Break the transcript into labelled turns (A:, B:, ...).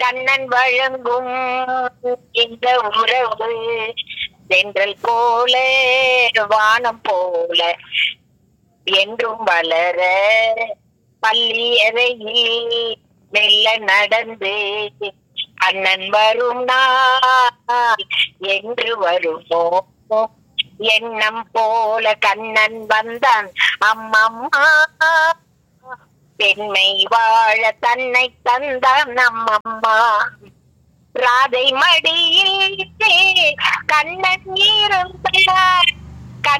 A: கண்ணன் வழங்கும் இந்த உறவு தென்றல் போல வானம் போல என்றும் வளர பள்ளி அறையில் மெல்ல நடந்து அண்ணன் வரும் நாள் என்று வருமோ எண்ணம் போல கண்ணன் வந்தான் அம்மம்மா பெண்மை வாழ தன்னை தந்தான் நம்மம்மா ராதை மடியில் கண்ணன் இருந்தார்